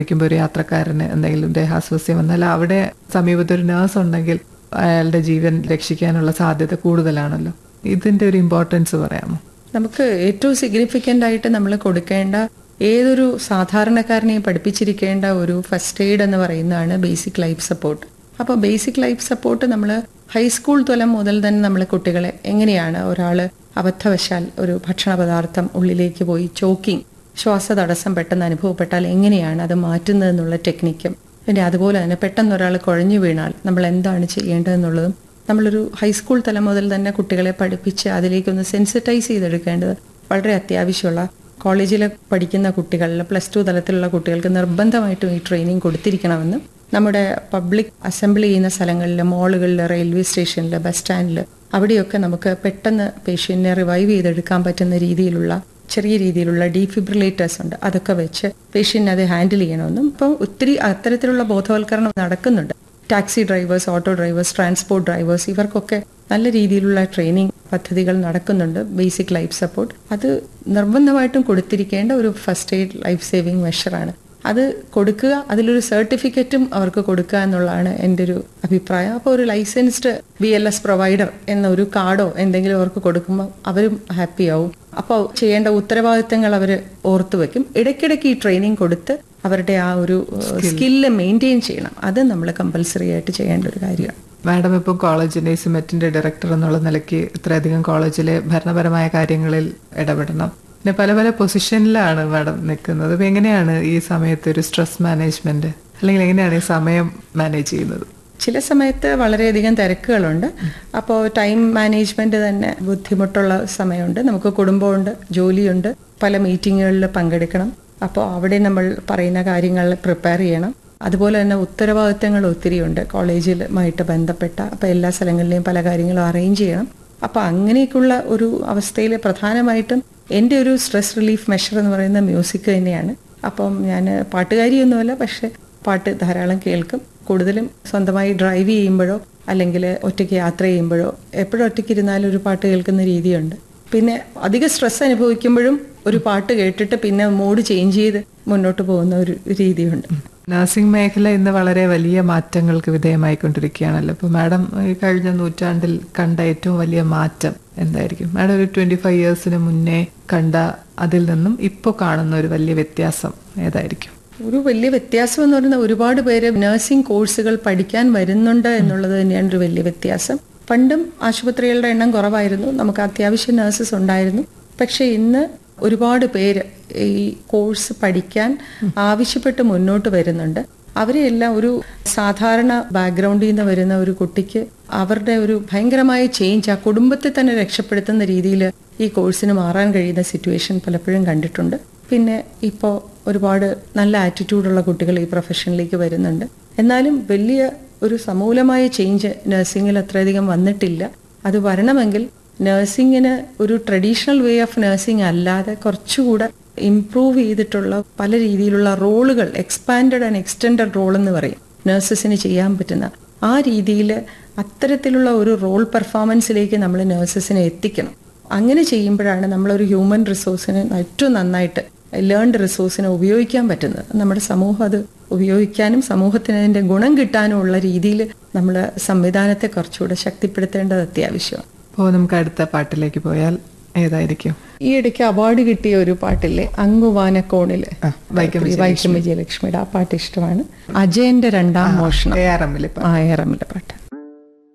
ഇരിക്കുമ്പോൾ ഒരു യാത്രക്കാരന് എന്തെങ്കിലും ദേഹാസ്വാസ്യം വന്നാൽ അവിടെ സമീപത്ത് ഒരു നേഴ്സ് ഉണ്ടെങ്കിൽ അയാളുടെ ജീവൻ രക്ഷിക്കാനുള്ള സാധ്യത കൂടുതലാണല്ലോ ഇതിന്റെ ഒരു ഇമ്പോർട്ടൻസ് പറയാമോ നമുക്ക് ഏറ്റവും സിഗ്നിഫിക്കൻ്റ് ആയിട്ട് നമ്മൾ കൊടുക്കേണ്ട ഏതൊരു സാധാരണക്കാരനെയും പഠിപ്പിച്ചിരിക്കേണ്ട ഒരു ഫസ്റ്റ് എയ്ഡ് എന്ന് പറയുന്നതാണ് ബേസിക് ലൈഫ് സപ്പോർട്ട് അപ്പോൾ ബേസിക് ലൈഫ് സപ്പോർട്ട് നമ്മൾ ഹൈസ്കൂൾ തലം മുതൽ തന്നെ നമ്മൾ കുട്ടികളെ എങ്ങനെയാണ് ഒരാൾ അബദ്ധവശാൽ ഒരു ഭക്ഷണ പദാർത്ഥം ഉള്ളിലേക്ക് പോയി ചോക്കിങ് ശ്വാസതടസ്സം പെട്ടെന്ന് അനുഭവപ്പെട്ടാൽ എങ്ങനെയാണ് അത് മാറ്റുന്നതെന്നുള്ള ടെക്നിക്കും പിന്നെ അതുപോലെ തന്നെ പെട്ടെന്ന് ഒരാൾ കുഴഞ്ഞു വീണാൽ നമ്മൾ എന്താണ് ചെയ്യേണ്ടതെന്നുള്ളതും നമ്മളൊരു ഹൈസ്കൂൾ തലം മുതൽ തന്നെ കുട്ടികളെ പഠിപ്പിച്ച് അതിലേക്കൊന്ന് സെൻസിറ്റൈസ് ചെയ്തെടുക്കേണ്ടത് വളരെ അത്യാവശ്യമുള്ള കോളേജിൽ പഠിക്കുന്ന കുട്ടികളിൽ പ്ലസ് ടു തലത്തിലുള്ള കുട്ടികൾക്ക് നിർബന്ധമായിട്ടും ഈ ട്രെയിനിങ് കൊടുത്തിരിക്കണമെന്ന് നമ്മുടെ പബ്ലിക് അസംബ്ലി ചെയ്യുന്ന സ്ഥലങ്ങളിൽ മോളുകളിൽ റെയിൽവേ സ്റ്റേഷനിൽ ബസ് സ്റ്റാൻഡിൽ അവിടെയൊക്കെ നമുക്ക് പെട്ടെന്ന് പേഷ്യന്റിനെ റിവൈവ് ചെയ്തെടുക്കാൻ പറ്റുന്ന രീതിയിലുള്ള ചെറിയ രീതിയിലുള്ള ഡീഫിബ്രിലേറ്റേഴ്സ് ഉണ്ട് അതൊക്കെ വെച്ച് പേഷ്യന്റിനെ അത് ഹാൻഡിൽ ചെയ്യണമെന്നും ഇപ്പം ഒത്തിരി അത്തരത്തിലുള്ള ബോധവൽക്കരണം നടക്കുന്നുണ്ട് taxi drivers auto drivers transport drivers ഇവർക്കൊക്കെ നല്ല രീതിയിലുള്ള ട്രെയിനിങ് പദ്ധതികൾ നടക്കുന്നുണ്ട് ബേസിക് ലൈഫ് സപ്പോർട്ട് അത് നിർബന്ധമായിട്ടും കൊടുത്തിരിക്കേണ്ട ഒരു ഫസ്റ്റ് എയ്ഡ് ലൈഫ് സേവിങ് മെഷറാണ് അത് കൊടുക്കുക അതിലൊരു സർട്ടിഫിക്കറ്റും അവർക്ക് കൊടുക്കുക എന്നുള്ളതാണ് എൻ്റെ ഒരു അഭിപ്രായം അപ്പോൾ ഒരു licensed B L S provider എന്ന ഒരു കാർഡോ എന്തെങ്കിലും അവർക്ക് കൊടുക്കുമ്പോൾ അവരും ഹാപ്പി ആവും അപ്പോൾ ചെയ്യേണ്ട ഉത്തരവാദിത്തങ്ങൾ അവർ ഓർത്തു വെക്കും ഇടയ്ക്കിടയ്ക്ക് ഈ ട്രെയിനിങ് കൊടുത്ത് അവരുടെ ആ ഒരു സ്കില്ല് മെയിൻറ്റെയിൻ ചെയ്യണം അത് നമ്മൾ കമ്പൽസറി ആയിട്ട് ചെയ്യേണ്ട ഒരു കാര്യമാണ് മാഡം ഇപ്പം കോളേജിന്റെ സിമെറ്റിന്റെ ഡയറക്ടർ എന്നുള്ള നിലയ്ക്ക് ഇത്രയധികം കോളേജിലെ ഭരണപരമായ കാര്യങ്ങളിൽ ഇടപെടണം പിന്നെ പല പല പൊസിഷനിലാണ് മാഡം നിൽക്കുന്നത് അപ്പൊ എങ്ങനെയാണ് ഈ സമയത്ത് ഒരു സ്ട്രെസ് മാനേജ്മെന്റ് അല്ലെങ്കിൽ എങ്ങനെയാണ് ഈ സമയം മാനേജ് ചെയ്യുന്നത് ചില സമയത്ത് വളരെയധികം തിരക്കുകളുണ്ട് അപ്പോൾ ടൈം മാനേജ്മെന്റ് തന്നെ ബുദ്ധിമുട്ടുള്ള സമയമുണ്ട് നമുക്ക് കുടുംബമുണ്ട് ജോലിയുണ്ട് പല മീറ്റിങ്ങുകളിൽ പങ്കെടുക്കണം അപ്പോൾ അവിടെ നമ്മൾ പറയുന്ന കാര്യങ്ങൾ പ്രിപ്പയർ ചെയ്യണം അതുപോലെ തന്നെ ഉത്തരവാദിത്തങ്ങൾ ഒത്തിരിയുണ്ട് കോളേജിലുമായിട്ട് ബന്ധപ്പെട്ട അപ്പോൾ എല്ലാ സ്ഥലങ്ങളിലെയും പല കാര്യങ്ങളും അറേഞ്ച് ചെയ്യണം അപ്പോൾ അങ്ങനെയൊക്കെയുള്ള ഒരു അവസ്ഥയിൽ പ്രധാനമായിട്ടും എൻ്റെ ഒരു സ്ട്രെസ് റിലീഫ് മെഷർ എന്ന് പറയുന്ന മ്യൂസിക് തന്നെയാണ് അപ്പം ഞാൻ പാട്ടുകാരിയൊന്നുമല്ല പക്ഷെ പാട്ട് ധാരാളം കേൾക്കും കൂടുതലും സ്വന്തമായി ഡ്രൈവ് ചെയ്യുമ്പോഴോ അല്ലെങ്കിൽ ഒറ്റയ്ക്ക് യാത്ര ചെയ്യുമ്പോഴോ എപ്പോഴും ഒറ്റയ്ക്ക് ഇരുന്നാലും ഒരു പാട്ട് കേൾക്കുന്ന രീതിയുണ്ട് പിന്നെ അധിക സ്ട്രെസ് അനുഭവിക്കുമ്പോഴും ഒരു പാട്ട് കേട്ടിട്ട് പിന്നെ മൂഡ് ചേഞ്ച് ചെയ്ത് മുന്നോട്ട് പോകുന്ന ഒരു രീതിയുണ്ട് നഴ്സിംഗ് മേഖല ഇന്ന് വളരെ വലിയ മാറ്റങ്ങൾക്ക് വിധേയമായിക്കൊണ്ടിരിക്കുകയാണല്ലോ അപ്പോൾ മാഡം ഈ കഴിഞ്ഞ നൂറ്റാണ്ടിൽ കണ്ട ഏറ്റവും വലിയ മാറ്റം എന്തായിരിക്കും മാഡം ഒരു ട്വന്റി ഫൈവ് ഇയേഴ്സിന് മുന്നേ കണ്ട അതിൽ നിന്നും ഇപ്പോൾ കാണുന്ന ഒരു വലിയ വ്യത്യാസം ഏതായിരിക്കും ഒരു വലിയ വ്യത്യാസം എന്ന് പറയുന്നത് ഒരുപാട് പേര് നഴ്സിംഗ് കോഴ്സുകൾ പഠിക്കാൻ വരുന്നുണ്ട് എന്നുള്ളത് തന്നെയാണ് ഒരു വലിയ വ്യത്യാസം പണ്ടും ആശുപത്രികളുടെ എണ്ണം കുറവായിരുന്നു നമുക്ക് അത്യാവശ്യം നഴ്സസ് ഉണ്ടായിരുന്നു പക്ഷെ ഇന്ന് ഒരുപാട് പേര് ഈ കോഴ്സ് പഠിക്കാൻ ആവശ്യപ്പെട്ട് മുന്നോട്ട് വരുന്നുണ്ട് അവരെയെല്ലാം ഒരു സാധാരണ ബാക്ക്ഗ്രൗണ്ടിൽ നിന്ന് വരുന്ന ഒരു കുട്ടിക്ക് അവരുടെ ഒരു ഭയങ്കരമായ ചേഞ്ച് ആ കുടുംബത്തെ തന്നെ രക്ഷപ്പെടുത്തുന്ന രീതിയിൽ ഈ കോഴ്സിന് മാറാൻ കഴിയുന്ന സിറ്റുവേഷൻ പലപ്പോഴും കണ്ടിട്ടുണ്ട് പിന്നെ ഇപ്പോൾ ഒരുപാട് നല്ല ആറ്റിറ്റ്യൂഡുള്ള കുട്ടികൾ ഈ പ്രൊഫഷനിലേക്ക് വരുന്നുണ്ട് എന്നാലും വലിയ ഒരു സമൂലമായ ചേഞ്ച് നഴ്സിംഗിൽ അത്രയധികം വന്നിട്ടില്ല അത് വരണമെങ്കിൽ നഴ്സിംഗിന് ഒരു ട്രഡീഷണൽ വേ ഓഫ് നഴ്സിംഗ് അല്ലാതെ കുറച്ചുകൂടെ ഇംപ്രൂവ് ചെയ്തിട്ടുള്ള പല രീതിയിലുള്ള റോളുകൾ എക്സ്പാൻഡഡ് ആൻഡ് എക്സ്റ്റെൻഡഡ് റോൾ എന്ന് പറയും നഴ്സസിന് ചെയ്യാൻ പറ്റുന്ന ആ രീതിയിൽ അത്തരത്തിലുള്ള ഒരു റോൾ പെർഫോമൻസിലേക്ക് നമ്മൾ നഴ്സസിനെ എത്തിക്കണം അങ്ങനെ ചെയ്യുമ്പോഴാണ് നമ്മളൊരു ഹ്യൂമൻ റിസോഴ്സിന് ഏറ്റവും നന്നായിട്ട് ലേൺഡ് റിസോഴ്സിനെ ഉപയോഗിക്കാൻ പറ്റുന്നത് നമ്മുടെ സമൂഹം അത് ഉപയോഗിക്കാനും സമൂഹത്തിന് അതിന്റെ ഗുണം കിട്ടാനും ഉള്ള രീതിയിൽ നമ്മൾ സംവിധാനത്തെ കുറച്ചുകൂടെ ശക്തിപ്പെടുത്തേണ്ടത് അത്യാവശ്യമാണ് അപ്പോൾ നമുക്ക് അടുത്ത പാട്ടിലേക്ക് പോയാൽ ഏതായിരിക്കും ഈ ഇടയ്ക്ക് അവാർഡ് കിട്ടിയ ഒരു പാട്ടില്ലേ അങ്ങുവാനക്കോണില് വൈക്കം വൈക്കം വിജയലക്ഷ്മിയുടെ ആ പാട്ട് ഇഷ്ടമാണ് അജയന്റെ രണ്ടാം മോഷണം എ ആർ എമ്മിൽ ആ ഏറമ്മിലെ പാട്ട്